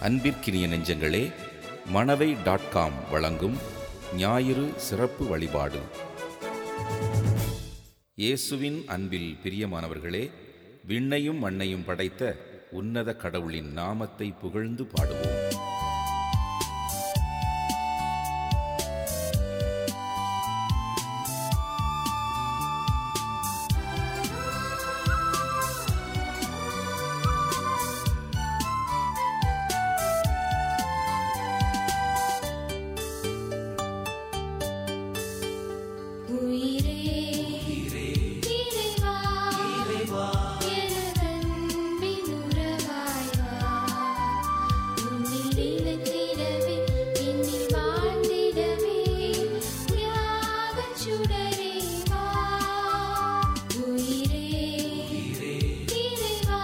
அன்பிற்கினிய நெஞ்சங்களே Manavai dot com வழங்கும் ஞாயிறு சிறப்பு வழிபாடு இயேசுவின் அன்பில் பிரியமானவர்களே விண்ணையும் மண்ணையும் படைத்த உன்னத கடவுளின் நாமத்தை புகழ்ந்து பாடுவோம் உயிரே இறைவா எனதன்பின் உறவாய் வா உன்னில் நிலைத்திடவே என்னில் வாழ்ந்திடவே தியாகச் சுடரே வா உயிரே இறைவா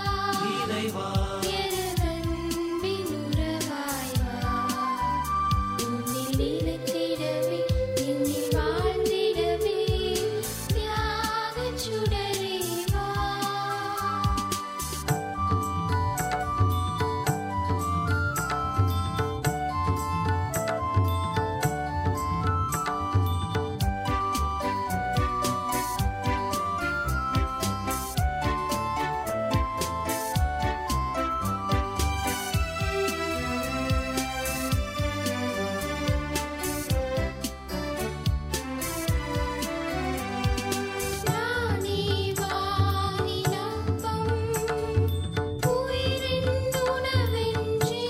எனதன்பின் உறவாய் வா உன்னில் நிலைத்திடவே என்னில் வாழ்ந்திடவே தியாகச் சுடரே வா நானே வானின் அப்பம் உயிரின் உணவென்றே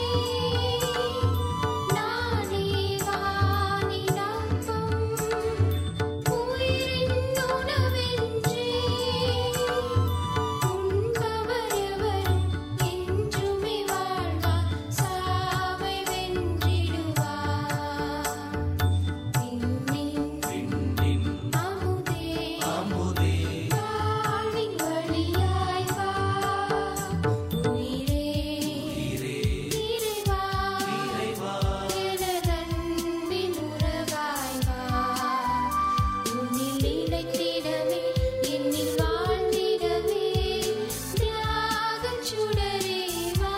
நானே வானின் அப்பம் உயிரின் உணவென்றே உண்பவர் எவரும் என்றுமே வாழ்வார் சாவை வென்றிடுவார் விண்ணின் அமுதே வாழ்வின் வழியாய் வா உயிரே இறைவா எனதன்பின் உறவாய் வா உன்னில் நிலைத்திடவே என்னில் வாழ்ந்திடவே தியாகச் சுடரே வா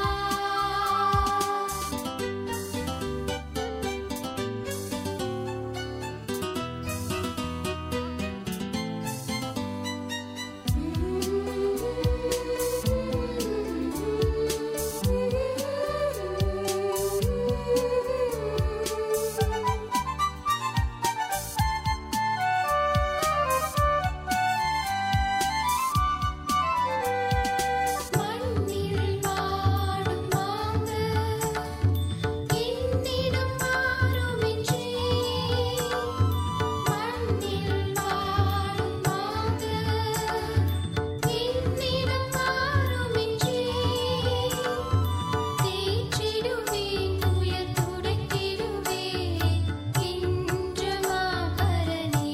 மண்ணில் வாடும் மாங்க என்னிடம் மாறுமென்றே மண்ணில் வாடும் மாங்க என்னிடம் மாறுமென்றே தேற்றிடுவேன் துயர் துடைத்திடுவேன் என்ற மாபரணே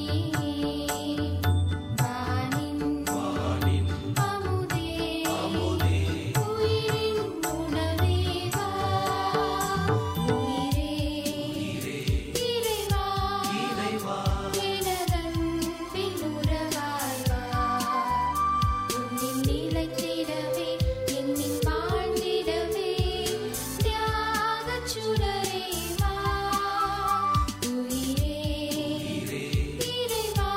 வானின் அமுதே உயிரின் உணவே வா உயிரே இறைவா எனதன்பின் உறவாய் வா உன்னில் நிலைத்திடவே என்னில் வாழ்ந்திடவே தியாகச் சுடரே வா உயிரே இறைவா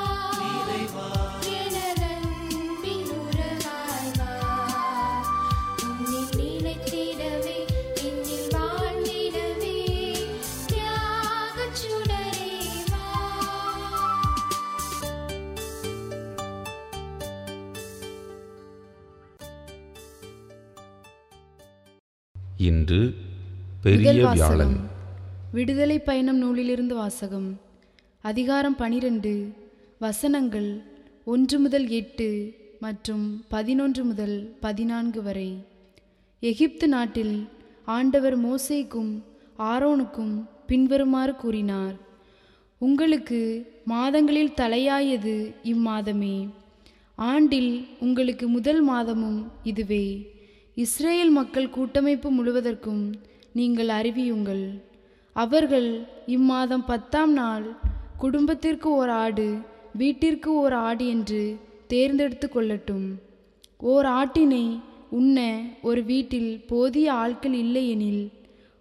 எனதன்பின் உறவாய் வா உன்னில் நிலைத்திடவே என்னில் வாழ்ந்திடவே தியாகச் சுடரே வா இன்று பெரிய முதல் வியாழன் வாசகம் விடுதலை பயணம் நூலிலிருந்து வாசகம் அதிகாரம் பனிரெண்டு வசனங்கள் ஒன்று முதல் எட்டு மற்றும் பதினொன்று முதல் பதினான்கு வரை எகிப்து நாட்டில் ஆண்டவர் மோசேக்கும் ஆரோனுக்கும் பின்வருமாறு கூறினார் உங்களுக்கு மாதங்களில் தலையாயது இம்மாதமே ஆண்டில் உங்களுக்கு முதல் மாதமும் இதுவே இஸ்ரேல் மக்கள் கூட்டமைப்பு முழுவதற்கும் நீங்கள் அறிவியுங்கள் அவர்கள் இம்மாதம் பத்தாம் நாள் குடும்பத்திற்கு ஓர் ஆடு வீட்டிற்கு ஓர் ஆடு என்று தேர்ந்தெடுத்து கொள்ளட்டும் ஓர் ஆட்டினை உண்ண ஒரு வீட்டில் போதிய ஆட்கள் இல்லையெனில்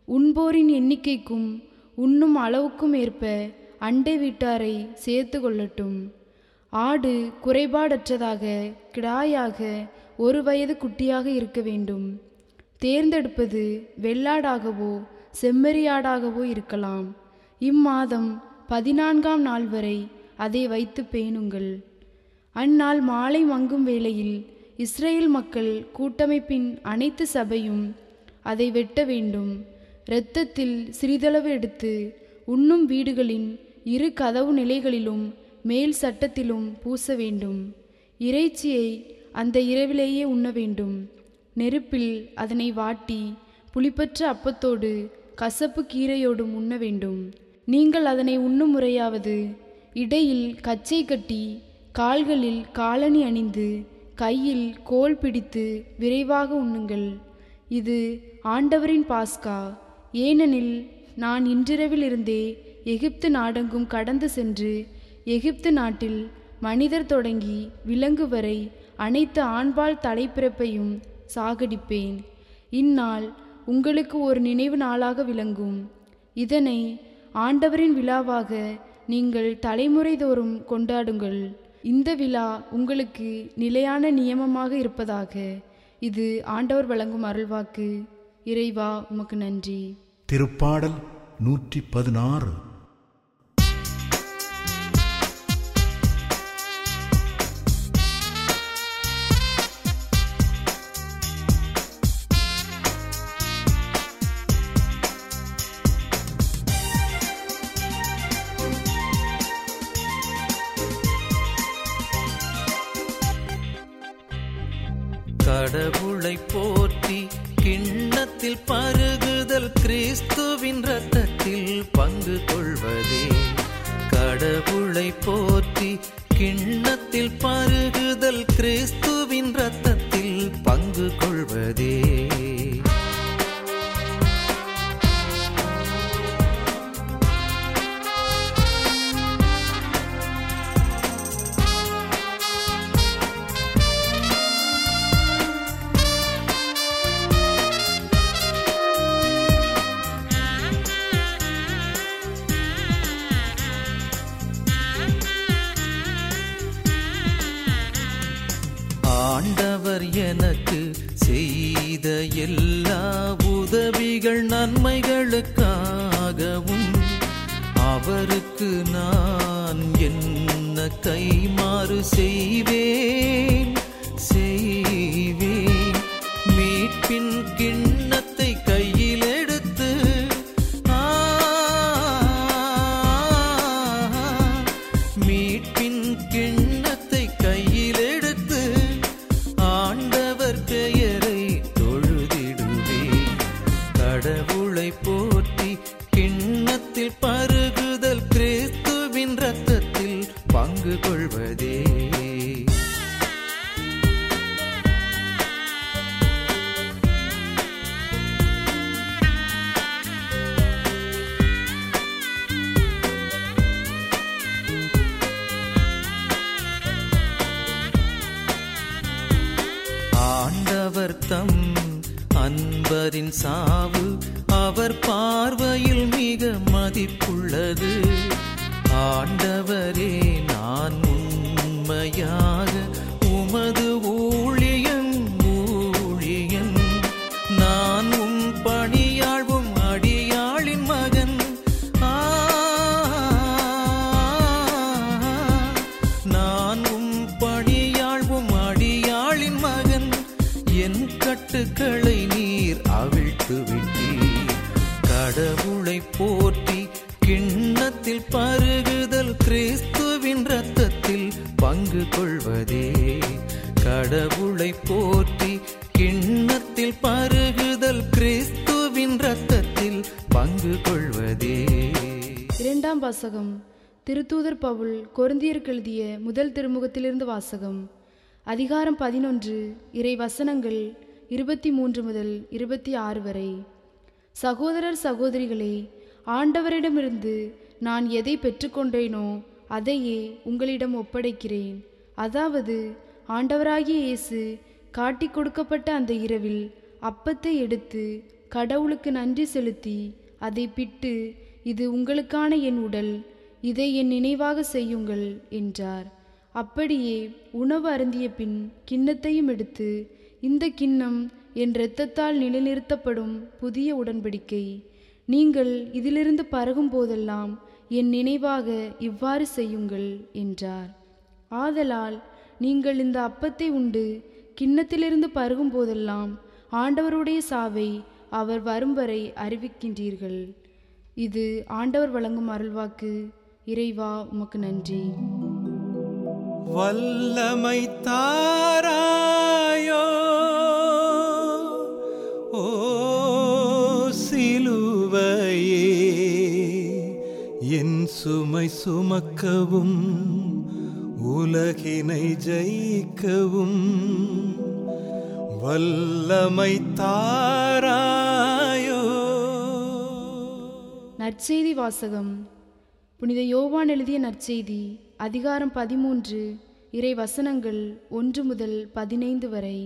உண்போரின் எண்ணிக்கைக்கும் உண்ணும் அளவுக்கும் ஏற்ப அண்டை வீட்டாரை சேர்த்து கொள்ளட்டும் ஆடு குறைபாடற்றதாக கிடாயாக ஒரு வயது குட்டியாக இருக்க வேண்டும் தேர்ந்தெடுப்பது வெள்ளாடாகவோ செம்மறியாடாகவோ இருக்கலாம் இம்மாதம் பதினான்காம் நாள் வரை அதை வைத்து பேணுங்கள் அந்நாள் மாலை மங்கும் வேளையில் இஸ்ரேல் மக்கள் கூட்டமைப்பின் அனைத்து சபையும் அதை வெட்ட வேண்டும் இரத்தத்தில் சிறிதளவு எடுத்து உண்ணும் வீடுகளின் இரு கதவு நிலைகளிலும் மேல் சட்டத்திலும் பூச வேண்டும் இறைச்சியை அந்த இரவிலேயே உண்ண வேண்டும் நெருப்பில் அதனை வாட்டி புளிப்பற்ற அப்பத்தோடு கசப்பு கீரையோடும் உண்ண வேண்டும் நீங்கள் அதனை உண்ணும் முறையாவது இடையில் கச்சை கட்டி கால்களில் காலணி அணிந்து கையில் கோல் பிடித்து விரைவாக உண்ணுங்கள் இது ஆண்டவரின் பாஸ்கா ஏனெனில் நான் இன்றிரவிலிருந்தே எகிப்து நாடெங்கும் கடந்து சென்று எகிப்து நாட்டில் மனிதர் தொடங்கி விலங்கு வரை அனைத்து ஆண்பால் தலைப்பிறப்பையும் சாகடிப்பேன் இந்நாள் உங்களுக்கு ஒரு நினைவு நாளாக விளங்கும் இதனை ஆண்டவரின் விழாவாக நீங்கள் தலைமுறை தோறும் கொண்டாடுங்கள் இந்த விழா உங்களுக்கு நிலையான நியமமாக இருப்பதாக இது ஆண்டவர் வழங்கும் அருள்வாக்கு இறைவா உமக்கு நன்றி திருப்பாடல் நூற்றி பதினாறு கடவுளை போற்றி கிண்ணத்தில் பருகுதல் கிறிஸ்துவின் ரத்தத்தில் பங்கு கொள்வதே கடவுளை போற்றி கிண்ணத்தில் பருகுதல் கிறிஸ்துவின் ரத்தத்தில் பங்கு கொள்வதே ஆண்டவர் எனக்கு செய்த எல்லா உதவிகள் நன்மைகளுக்காகவும் அவருக்கு நான் என்ன கைமாறு செய்வேன் செய்வேன் மீட்பின் கிண்ணத்தை கையில் எடுத்து ஆ, மீட்பின் கிண்ணத்தை கையில் எடுத்து ஆண்டவர் பெயரை தொழுதிடுவேன் கடவுளை போற்றி கிண்ணத்தில் பருகுதல் கிறிஸ்துவின் ரத்தத்தில் பங்கு கொள்வதே ஆண்டவர் தம் அன்பரின் சாவு அவர் பார்வையில் மிக மதிப்புள்ளது ஆண்டவரே நான் உண்மையாக உமது ஊழியன் ஊழியன் நான் உம் பணியாழ்வும் அடியாளின் மகன் ஆ நான் உம் பணியாழ்வும் அடியாளின் மகன் என் கட்டுக்களை நீர் அவிழ்த்து விட்டீர் கடவுளை போற்றி கிண்ணத்தில் பருகுதல் கிறிஸ்துவின் ரத்தத்தில் பங்கு கொள்வதே கடவுளை போற்றி கிண்ணத்தில் பருகுதல் கிறிஸ்துவின் ரத்தத்தில் பங்கு கொள்வதே இரண்டாம் வாசகம் திருத்தூதர் பவுல் கொருந்தியருக்கு எழுதிய முதல் திருமுகத்திலிருந்து வாசகம் அதிகாரம் பதினொன்று இறை வசனங்கள் இருபத்தி மூன்று முதல் இருபத்தி ஆறு வரை சகோதரர் சகோதரிகளே ஆண்டவரிடமிருந்து நான் எதை பெற்றுக்கொண்டேனோ அதையே உங்களிடம் ஒப்படைக்கிறேன் அதாவது ஆண்டவராகிய இயேசு காட்டிக் கொடுக்கப்பட்ட அந்த இரவில் அப்பத்தை எடுத்து கடவுளுக்கு நன்றி செலுத்தி அதை பிட்டு இது உங்களுக்கான என் உடல் இதை என் நினைவாக செய்யுங்கள் என்றார் அப்படியே உணவு அருந்திய பின் கிண்ணத்தையும் எடுத்து இந்த கிண்ணம் என் இரத்தத்தால் நிலைநிறுத்தப்படும் புதிய உடன்படிக்கை நீங்கள் இதிலிருந்து பருகும் போதெல்லாம் என் நினைவாக இவ்வாறு செய்யுங்கள் என்றார் ஆதலால் நீங்கள் இந்த அப்பத்தை உண்டு கிண்ணத்திலிருந்து பருகும் போதெல்லாம் ஆண்டவருடைய சாவை அவர் வரும் வரை அறிவிக்கின்றீர்கள் இது ஆண்டவர் வழங்கும் அருள்வாக்கு இறைவா உமக்கு நன்றி வல்லமை தாராயோ ஓ சிலுவையே என் சுமை சுமக்கவும் உலகினை ஜெயிக்கவும் வல்லமை தாராயோ நற்செய்தி வாசகம் புனித யோவான் எழுதிய நற்செய்தி அதிகாரம் பதிமூன்று இறை வசனங்கள் ஒன்று முதல் பதினைந்து வரை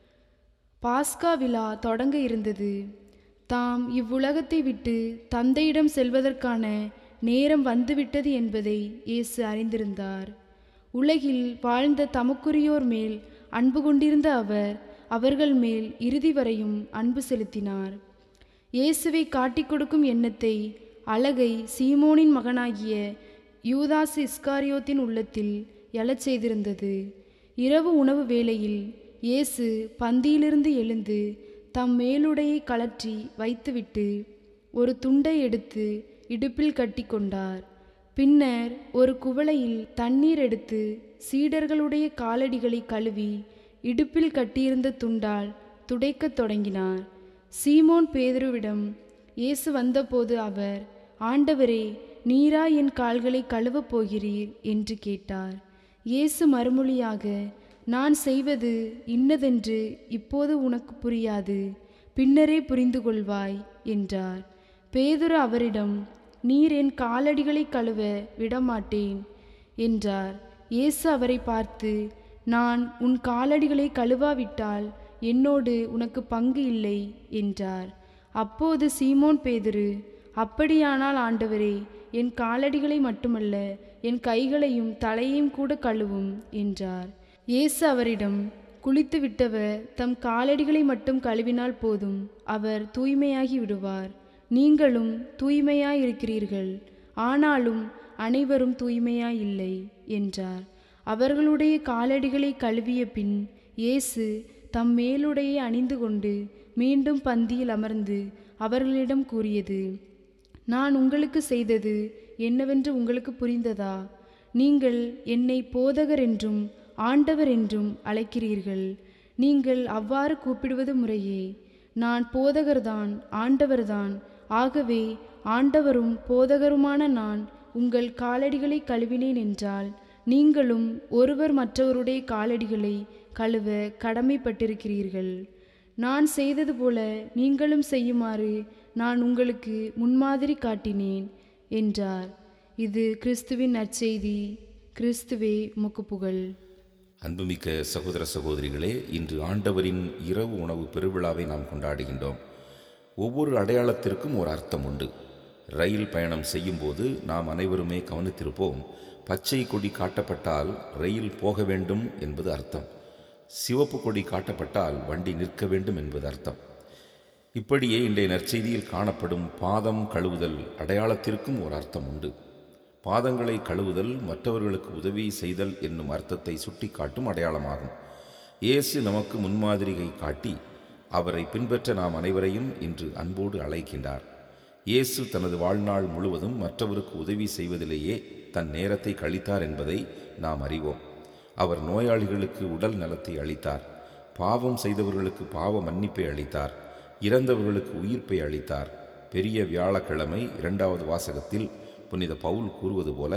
பாஸ்கா விழா தொடங்க இருந்தது தாம் இவ்வுலகத்தை விட்டு தந்தையிடம் செல்வதற்கான நேரம் வந்துவிட்டது என்பதை இயேசு அறிந்திருந்தார் உலகில் வாழ்ந்த தமக்குரியோர் மேல் அன்பு கொண்டிருந்த அவர் அவர்கள் மேல் இறுதி வரையும் அன்பு செலுத்தினார் இயேசுவை காட்டிக் கொடுக்கும் எண்ணத்தை அழகை சீமோனின் மகனாகிய யூதாஸ் இஸ்காரியோத்தின் உள்ளத்தில் எழச் செய்திருந்தது இரவு உணவு வேளையில் இயேசு பந்தியிலிருந்து எழுந்து தம் மேலுடையை கழற்றி வைத்துவிட்டு ஒரு துண்டை எடுத்து இடுப்பில் கட்டிக்கொண்டார் பின்னர் ஒரு குவளையில் தண்ணீர் எடுத்து சீடர்களுடைய காலடிகளை கழுவி இடுப்பில் கட்டியிருந்த துண்டால் துடைக்கத் தொடங்கினார் சீமோன் பேதுருவிடம் இயேசு வந்தபோது அவர் ஆண்டவரே நீரா என் கால்களை கழுவப் போகிறீர் என்று கேட்டார் இயேசு மறுமொழியாக நான் செய்வது இன்னதென்று இப்போது உனக்கு புரியாது பின்னரே புரிந்து கொள்வாய் என்றார் பேதுரு அவரிடம் நீர் என் காலடிகளை கழுவ விடமாட்டேன் என்றார் இயேசு அவரை பார்த்து நான் உன் காலடிகளை கழுவாவிட்டால் என்னோடு உனக்கு பங்கு இல்லை என்றார் அப்போது சீமோன் பேதுரு அப்படியானால் ஆண்டவரே என் காலடிகளை மட்டுமல்ல என் கைகளையும் தலையையும் கூட கழுவும் என்றார் இயேசு அவரிடம் குளித்து விட்டவர் தம் காலடிகளை மட்டும் கழுவினால் போதும் அவர் தூய்மையாகி விடுவார் நீங்களும் தூய்மையாயிருக்கிறீர்கள் ஆனாலும் அனைவரும் தூய்மையாயில்லை என்றார் அவர்களுடைய காலடிகளை கழுவிய பின் இயேசு தம் மேலுடையை அணிந்து கொண்டு மீண்டும் பந்தியில் அமர்ந்து அவர்களிடம் கூறியது நான் உங்களுக்கு செய்தது என்னவென்று உங்களுக்கு புரிந்ததா நீங்கள் என்னை போதகர் என்றும் ஆண்டவர் என்றும் அழைக்கிறீர்கள் நீங்கள் அவ்வாறு கூப்பிடுவது முறையே நான் போதகர்தான் ஆண்டவர்தான் ஆகவே ஆண்டவரும் போதகருமான நான் உங்கள் காலடிகளை கழுவினேன் என்றால் நீங்களும் ஒருவர் மற்றவருடைய காலடிகளை கழுவ கடமைப்பட்டிருக்கிறீர்கள் நான் செய்தது போல நீங்களும் செய்யுமாறு நான் உங்களுக்கு முன்மாதிரி காட்டினேன் என்றார் இது கிறிஸ்துவின் நற்செய்தி கிறிஸ்துவே உமக்கு புகழ் அன்புமிக்க சகோதர சகோதரிகளே இன்று ஆண்டவரின் இரவு உணவு பெருவிழாவை நாம் கொண்டாடுகின்றோம் ஒவ்வொரு அடையாளத்திற்கும் ஒரு அர்த்தம் உண்டு ரயில் பயணம் செய்யும்போது நாம் அனைவருமே கவனித்திருப்போம் பச்சை கொடி காட்டப்பட்டால் ரயில் போக வேண்டும் என்பது அர்த்தம் சிவப்பு கொடி காட்டப்பட்டால் வண்டி நிற்க வேண்டும் என்பது அர்த்தம் இப்படியே இன்றைய நற்செய்தியில் காணப்படும் பாதம் கழுவுதல் அடையாளத்திற்கும் ஒரு அர்த்தம் உண்டு பாதங்களை கழுவுதல் மற்றவர்களுக்கு உதவி செய்தல் என்னும் அர்த்தத்தை சுட்டிக்காட்டும் அடையாளமாகும் இயேசு நமக்கு முன்மாதிரியை காட்டி அவரை பின்பற்ற நாம் அனைவரையும் இன்று அன்போடு அழைக்கின்றார் இயேசு தனது வாழ்நாள் முழுவதும் மற்றவருக்கு உதவி செய்வதிலேயே தன் நேரத்தை கழித்தார் என்பதை நாம் அறிவோம் அவர் நோயாளிகளுக்கு உடல் நலத்தை அளித்தார் பாவம் செய்தவர்களுக்கு பாவ மன்னிப்பை அளித்தார் இறந்தவர்களுக்கு உயிர்ப்பை அளித்தார் பெரிய வியாழக்கிழமை இரண்டாவது வாசகத்தில் புனித பவுல் கூறுவது போல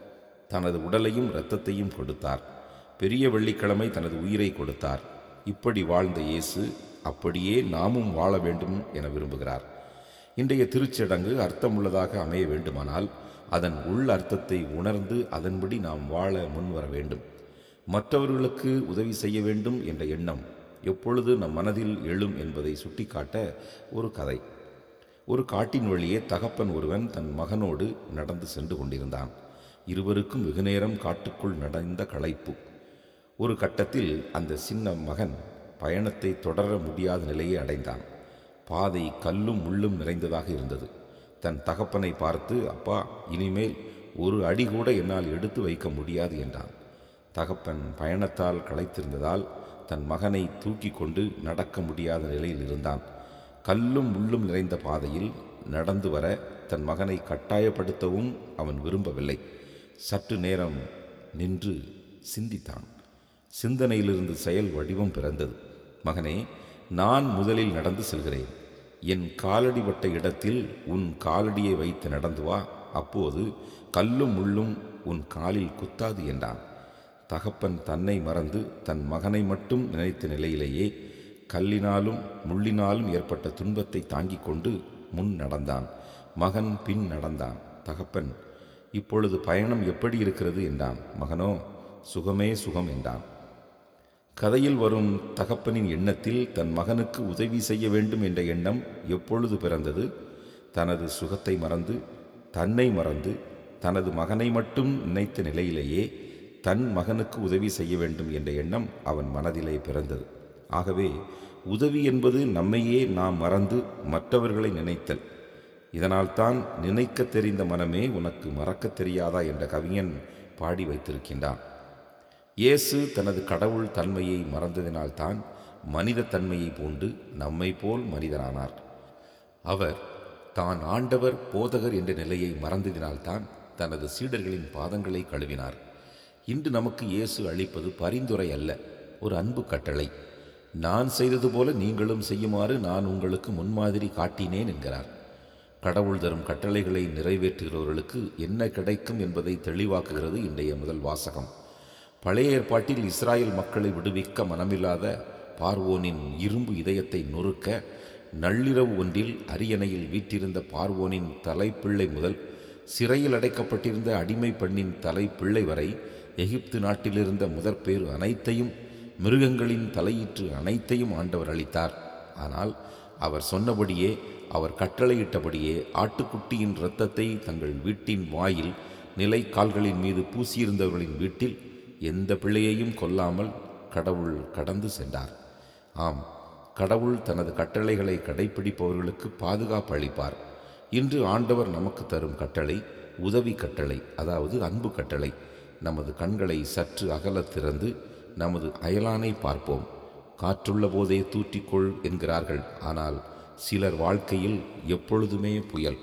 தனது உடலையும் இரத்தத்தையும் கொடுத்தார் பெரிய வெள்ளிக்கிழமை தனது உயிரை கொடுத்தார் இப்படி வாழ்ந்த இயேசு அப்படியே நாமும் வாழ வேண்டும் என விரும்புகிறார் இன்றைய திருச்சடங்கு அர்த்தமுள்ளதாக அமைய வேண்டுமானால் அதன் உள் அர்த்தத்தை உணர்ந்து அதன்படி நாம் வாழ முன்வர வேண்டும் மற்றவர்களுக்கு உதவி செய்ய வேண்டும் என்ற எண்ணம் எப்பொழுது நம் மனதில் எழும் என்பதை சுட்டிக்காட்ட ஒரு கதை ஒரு காட்டின் வழியே தகப்பன் ஒருவன் தன் மகனோடு நடந்து சென்று கொண்டிருந்தான் இருவருக்கும் வெகுநேரம் காட்டுக்குள் நடந்த களைப்பு ஒரு கட்டத்தில் அந்த சின்ன மகன் பயணத்தை தொடர முடியாத நிலையை அடைந்தான் பாதை கல்லும் முள்ளும் நிறைந்ததாக இருந்தது தன் தகப்பனை பார்த்து அப்பா இனிமேல் ஒரு அடி கூட என்னால் எடுத்து வைக்க முடியாது என்றான் தகப்பன் பயணத்தால் களைத்திருந்ததால் தன் மகனை தூக்கி கொண்டு நடக்க முடியாத நிலையில் இருந்தான் கல்லும் முள்ளும் நிறைந்த பாதையில் நடந்து வர தன் மகனை கட்டாயப்படுத்தவும் அவன் விரும்பவில்லை சற்று நேரம் நின்று சிந்தித்தான் சிந்தனையிலிருந்து செயல் வடிவம் பிறந்தது மகனே நான் முதலில் நடந்து செல்கிறேன் என் காலடி வட்ட இடத்தில் உன் காலடியை வைத்து நடந்து வா அப்போது கல்லும் முள்ளும் உன் காலில் குத்தாது என்றான் தகப்பன் தன்னை மறந்து தன் மகனை மட்டும் நினைத்த நிலையிலேயே கல்லினாலும் முள்ளினாலும் ஏற்பட்ட துன்பத்தை தாங்கிக் கொண்டு முன் நடந்தான் மகன் பின் நடந்தான் தகப்பன் இப்பொழுது பயணம் எப்படி இருக்கிறது என்றான் மகனோ சுகமே சுகம் என்றான் கதையில் வரும் தகப்பனின் எண்ணத்தில் தன் மகனுக்கு உதவி செய்ய வேண்டும் என்ற எண்ணம் எப்பொழுது பிறந்தது தனது சுகத்தை மறந்து தன்னை மறந்து தனது மகனை மட்டும் நினைத்த நிலையிலேயே தன் மகனுக்கு உதவி செய்ய வேண்டும் என்ற எண்ணம் அவன் மனதிலே பிறந்தது ஆகவே உதவி என்பது நம்மையே நாம் மறந்து மற்றவர்களை நினைத்தல் இதனால்தான் நினைக்க தெரிந்த மனமே உனக்கு மறக்கத் தெரியாதா என்ற கவிஞன் பாடி வைத்திருக்கின்றான் இயேசு தனது கடவுள் தன்மையை மறந்ததினால்தான் மனித தன்மையை பூண்டு நம்மை போல் மனிதரானார் அவர் தான் ஆண்டவர் போதகர் என்ற நிலையை மறந்ததினால்தான் தனது சீடர்களின் பாதங்களை கழுவினார் இன்று நமக்கு இயேசு அளிப்பது பரிந்துரை அல்ல ஒரு அன்பு கட்டளை நான் செய்தது போல நீங்களும் செய்யுமாறு நான் உங்களுக்கு முன்மாதிரி காட்டினேன் என்கிறார் கடவுள் தரும் கட்டளைகளை நிறைவேற்றுகிறவர்களுக்கு என்ன கிடைக்கும் என்பதை தெளிவாக்குகிறது இன்றைய முதல் வாசகம் பழைய ஏற்பாட்டில் இஸ்ராயேல் மக்களை விடுவிக்க மனமில்லாத பார்வோனின் இரும்பு இதயத்தை நொறுக்க நள்ளிரவு ஒன்றில் அரியணையில் வீற்றிருந்த பார்வோனின் தலைப்பிள்ளை முதல் சிறையில் அடைக்கப்பட்டிருந்த அடிமை பெண்ணின் தலைப்பிள்ளை வரை எகிப்து நாட்டிலிருந்த முதற்பேறு அனைத்தையும் மிருகங்களின் தலையீற்று அனைத்தையும் ஆண்டவர் அளித்தார் ஆனால் அவர் சொன்னபடியே அவர் கட்டளையிட்டபடியே ஆட்டுக்குட்டியின் இரத்தத்தை தங்கள் வீட்டின் வாயில் நிலை கால்களின் மீது பூசியிருந்தவர்களின் வீட்டில் எந்த பிள்ளையையும் கொல்லாமல் கடவுள் கடந்து சென்றார் ஆம் கடவுள் தனது கட்டளைகளை கடைப்பிடிப்பவர்களுக்கு பாதுகாப்பு அளிப்பார் இன்று ஆண்டவர் நமக்கு தரும் கட்டளை உதவி கட்டளை அதாவது அன்பு கட்டளை நமது கண்களை சற்று அகலத் திறந்து நமது அயலானை பார்ப்போம் காற்றுள்ள போதே தூற்றிக்கொள் என்கிறார்கள் ஆனால் சிலர் வாழ்க்கையில் எப்பொழுதுமே புயல்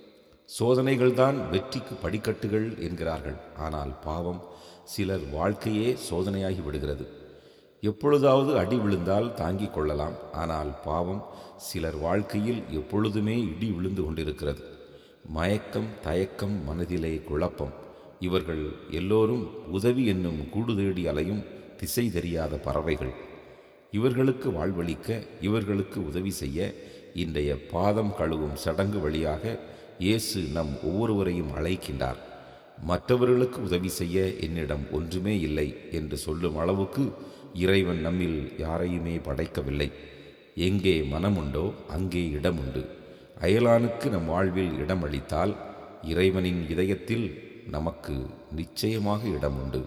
சோதனைகள்தான் வெற்றிக்கு படிக்கட்டுகள் என்கிறார்கள் ஆனால் பாவம் சிலர் வாழ்க்கையே சோதனையாகி விடுகிறது எப்பொழுதாவது அடி விழுந்தால் தாங்கிக் கொள்ளலாம் ஆனால் பாவம் சிலர் வாழ்க்கையில் எப்பொழுதுமே இடி விழுந்து கொண்டிருக்கிறது மயக்கம் தயக்கம் மனதிலே குழப்பம் இவர்கள் எல்லோரும் உதவி என்னும் கூடு தேடி அலையும் திசை தெரியாத பறவைகள் இவர்களுக்கு வாழ்வளிக்க இவர்களுக்கு உதவி செய்ய இன்றைய பாதம் கழுவும் சடங்கு வழியாக இயேசு நம் ஒவ்வொருவரையும் அழைக்கின்றார் மற்றவர்களுக்கு உதவி செய்ய என்னிடம் ஒன்றுமே இல்லை என்று சொல்லும் அளவுக்கு இறைவன் நம்மில் யாரையுமே படைக்கவில்லை எங்கே மனமுண்டோ அங்கே இடமுண்டு அயலானுக்கு நம் வாழ்வில் இடம் அளித்தால் இறைவனின் இதயத்தில் நமக்கு நிச்சயமாக இடம் உண்டு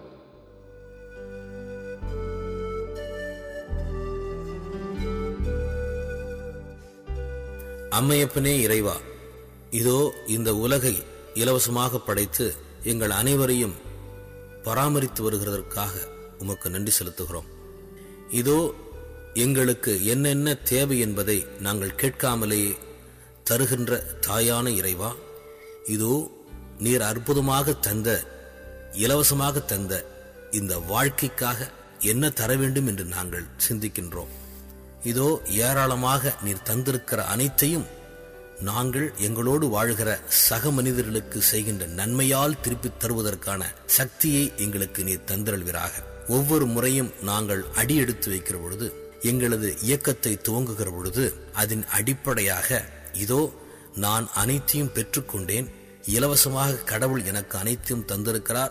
அம்மையப்பனே இறைவா இதோ இந்த உலகை இலவசமாக படைத்து எங்கள் அனைவரையும் பராமரித்து வருகிறதற்காக உமக்கு நன்றி செலுத்துகிறோம் இதோ எங்களுக்கு என்னென்ன தேவை என்பதை நாங்கள் கேட்காமலேயே தருகின்ற தாயான இறைவா இதோ நீர் அற்புதமாக தந்த இலவசமாக தந்த இந்த வாழ்க்கைக்காக என்ன தர வேண்டும் என்று நாங்கள் சிந்திக்கின்றோம் இதோ ஏராளமாக நீர் தந்திருக்கிற அனைத்தையும் நாங்கள் எங்களோடு வாழ்கிற சக மனிதர்களுக்கு செய்கின்ற நன்மையால் திருப்பித் தருவதற்கான சக்தியை எங்களுக்கு நீர் தந்திரல்வீராக ஒவ்வொரு முறையும் நாங்கள் அடி எடுத்து வைக்கிற பொழுது எங்களது இயக்கத்தை துவங்குகிற பொழுது அதன் அடிப்படையாக இதோ நான் அனைத்தையும் பெற்றுக்கொண்டேன் இலவசமாக கடவுள் எனக்கு அனைத்தையும் தந்திருக்கிறார்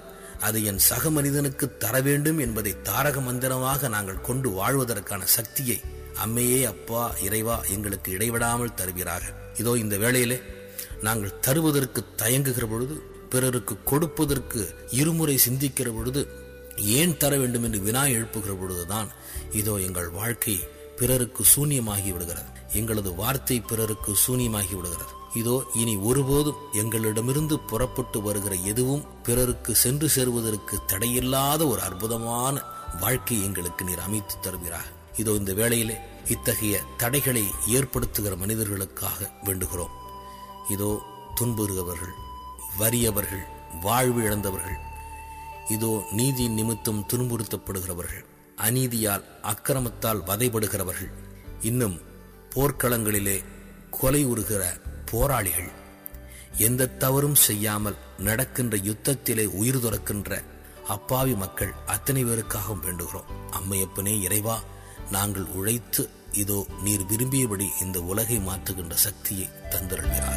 அது என் சக மனிதனுக்கு தர வேண்டும் என்பதை தாரக மந்திரமாக நாங்கள் கொண்டு வாழ்வதற்கான சக்தியை அம்மையே அப்பா இறைவா எங்களுக்கு இடைவிடாமல் தருவீராக இதோ இந்த வேளையிலே நாங்கள் தருவதற்கு தயங்குகிற பொழுது பிறருக்கு கொடுப்பதற்கு இருமுறை சிந்திக்கிற பொழுது ஏன் தர வேண்டும் என்று வினா எழுப்புகிற பொழுதுதான் இதோ எங்கள் வாழ்க்கை பிறருக்கு சூன்யமாகி விடுகிறது எங்களது வார்த்தை பிறருக்கு சூன்யமாகி விடுகிறது இதோ இனி ஒருபோதும் எங்களிடமிருந்து புறப்பட்டு வருகிற எதுவும் பிறருக்கு சென்று சேருவதற்கு தடையில்லாத ஒரு அற்புதமான வாழ்க்கை எங்களுக்கு நீர் அமைத்து தருவீராக இதோ இந்த வேளையிலே இத்தகைய தடைகளை ஏற்படுத்துகிற மனிதர்களுக்காக வேண்டுகிறோம் இதோ துன்புறுகிறவர்கள் வறியவர்கள் வாழ்வு இழந்தவர்கள் இதோ நீதி நிமித்தம் துன்புறுத்தப்படுகிறவர்கள் அநீதியால் அக்கிரமத்தால் வதைபடுகிறவர்கள் இன்னும் போர்க்களங்களிலே கொலை உறுகிற போராளிகள் எந்த தவறும் செய்யாமல் நடக்கின்ற யுத்தத்திலே உயிர் துறக்கின்ற அப்பாவி மக்கள் அத்தனை பேருக்காகவும் வேண்டுகிறோம் அம்மையப்பனே இறைவா நாங்கள் உழைத்து இதோ நீர் விரும்பியபடி இந்த உலகை மாற்றுகின்ற சக்தியை தந்திருக்கிறார்கள்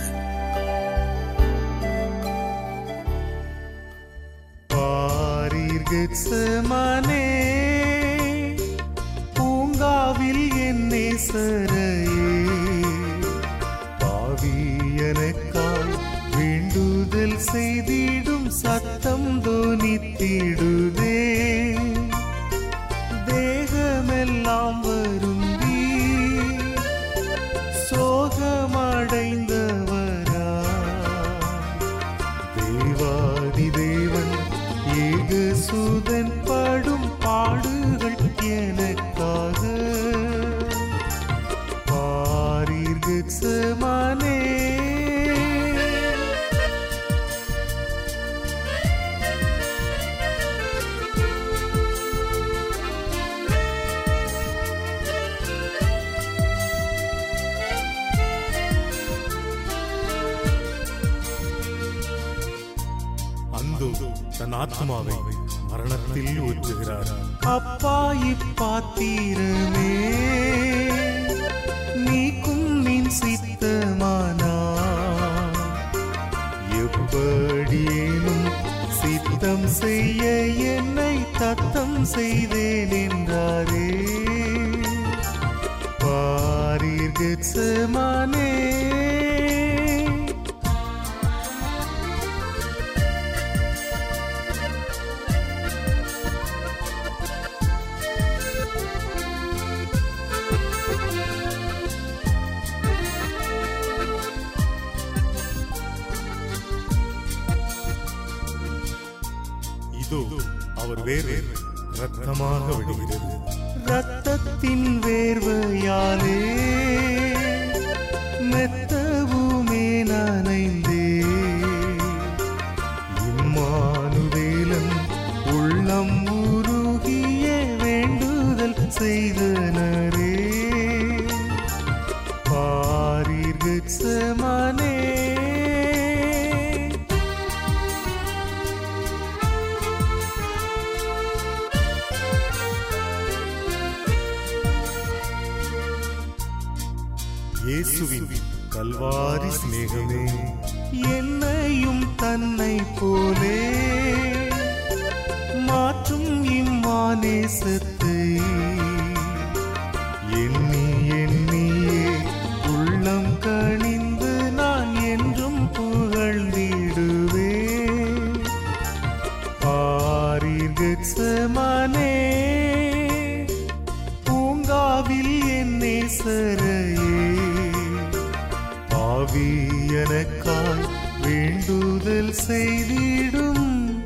பாரீர்கெத்செமனே, பூங்காவில் என் நேசரையே பாவியனுக்காய் வேண்டுதல் செய்திடும் சத்தம் தோனித்திடுதே தேகமெல்லாம் வருந்தி சோகமடைந்தவரா தேவாதி தேவன் ஏக சூதன் படும் பாடுகள் எனக்காக பாரீர்கெத்செமனே அந்து தன் ஆத்மாவை மரணத்தில் ஊற்றுகிறார் அப்பா இப்பாத்திரமே நீக்கும் நின் சித்தமானா எப்படியேனும் சித்தம் செய்ய என்னை தத்தம் செய்தேன் என்றாரே பாரீர்கெத்செமனே இதோ அவர் வேறு ரத்தமாக விடுகிறது ரத்தத்தின் வேர்வையாலே மெத்தவுமே நனைந்தே இம்மானுவேலன் உள்ளம் உருகிய வேண்டுதல் செய்தனரே பாரீர்கெத்செமனே இயேசுவின் கல்வாரி சிநேகமே என்னையும் தன்னை போலே மாற்றும் இம்மானேசத்தை எண்ணி எண்ணியே உள்ளம் கணிந்து நான் என்றும் புகழ்ந்திடுவே பாரீர்கெத்செமனே பூங்காவில் என் நேசரையே ஆவி எனக்காய் வேண்டுதல் செய்திடும்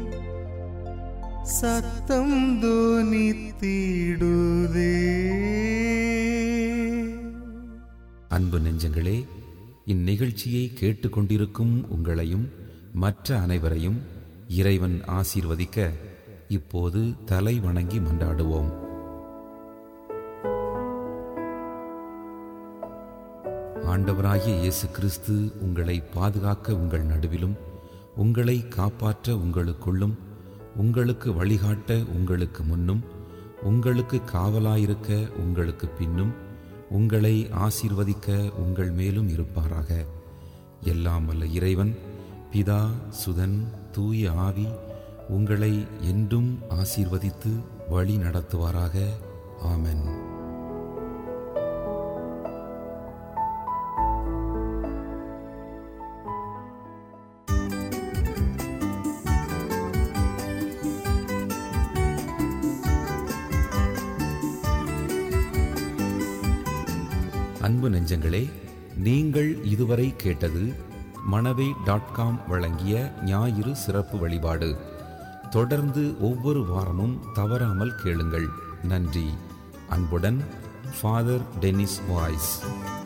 சத்தம் தோனித்திடுதே அன்பு நெஞ்சங்களே இந்நிகழ்ச்சியை கேட்டுக்கொண்டிருக்கும் உங்களையும் மற்ற அனைவரையும் இறைவன் ஆசீர்வதிக்க இப்போது தலை வணங்கி மன்றாடுவோம் ஆண்டவராகிய இயேசு கிறிஸ்து உங்களை பாதுகாக்க உங்கள் நடுவிலும் உங்களை காப்பாற்ற உங்களுக்குள்ளும் உங்களுக்கு வழிகாட்ட உங்களுக்கு முன்னும் உங்களுக்கு காவலாயிருக்க உங்களுக்கு பின்னும் உங்களை ஆசீர்வதிக்க உங்கள் மேலும் இருப்பாராக எல்லாம் வல்ல இறைவன் பிதா சுதன் தூய ஆவி உங்களை என்றும் ஆசீர்வதித்து வழி நடத்துவாராக ஆமென் அன்பு நெஞ்சங்களே நீங்கள் இதுவரை கேட்டது மணவை டாட் காம் வழங்கிய ஞாயிறு சிறப்பு வழிபாடு தொடர்ந்து ஒவ்வொரு வாரமும் தவறாமல் கேளுங்கள் நன்றி அன்புடன் ஃபாதர் டென்னிஸ் வாய்ஸ்